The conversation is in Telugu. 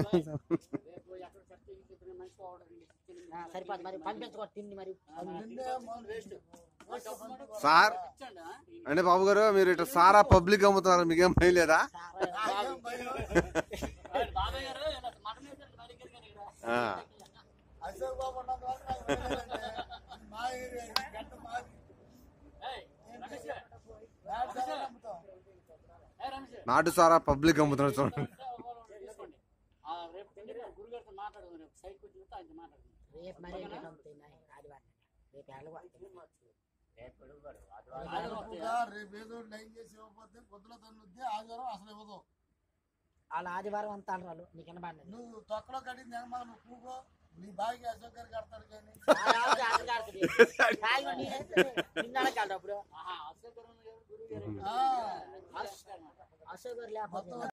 ఆ, సరిపోదు మరి పంపించుకో తిండి మరి సార్ అంటే బాబు గారు మీరు ఇట్లా సారా పబ్లిక్ అమ్ముతున్నారు మీకేం భయం లేదా ఆ, అశోక్ బాబు ఉన్నంత వరకు నాకు తెలియదండి. మా ఏరియా ఇది, గంట మాది. వేట సారాలు అమ్ముతాం. నాటు సారా పబ్లిక్ అమ్ముతున్నారు చూడండి రేపు మరి రేపు అమ్ముతాయి నాయ్, ఆదివారం రేపు ఎలాగో ఇంకా రేపు ఏదో ఒకటి లైన్ చేసి ఇవ్వకపోతే పొద్దున తన్నుద్ది ఆదివారం అసలు ఇవ్వదు వాళ్ళు ఆదివారం అంతా అనరాలు నీకు వినబడినది నువ్వు తొక్కలో కట్టింది ఏమన్నా నువ్వు కూకో నీ బాగా అశోక్ గారు కడతారు కానీ నిన్న అడగలరు అప్పుడు ఆ, అశోక్ గారు లేకపోతే